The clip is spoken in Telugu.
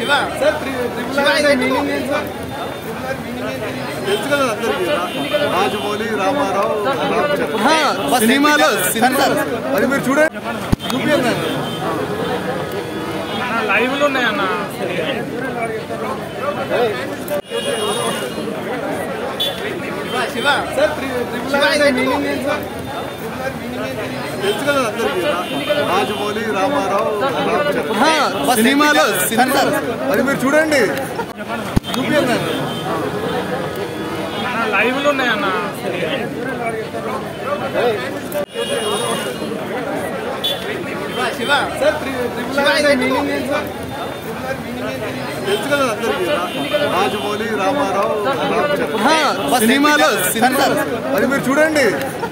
సార్ ట్రిపుల్ ఆర్ మీనింగ్ ఏంటి సార్ తెలుసు కదా అందరికీ రా- రాజమౌళి రామారావు ఆహా, సినిమాలో సినిమా అది మీరు చూడండి చూపించండి లైవ్లు ఉన్నాయన్న సార్ ట్రిపుల్ ఆర్ మీనింగ్ ఏంటి సార్ తెలుసు కదా అందరికీ రా- రాజమౌళి రామారావు ఆహా, సినిమాలో సినిమా అది మీరు చూడండి చూపించండి లైవ్లు ఉన్నాయన్న సార్ ట్రిపుల్ ఆర్ మీనింగ్ ఏంటి సార్ తెలుసు కదా అందరికీ రా- రాజమౌళి రామారావు ఆహా, సినిమాలో సినిమా అది మీరు చూడండి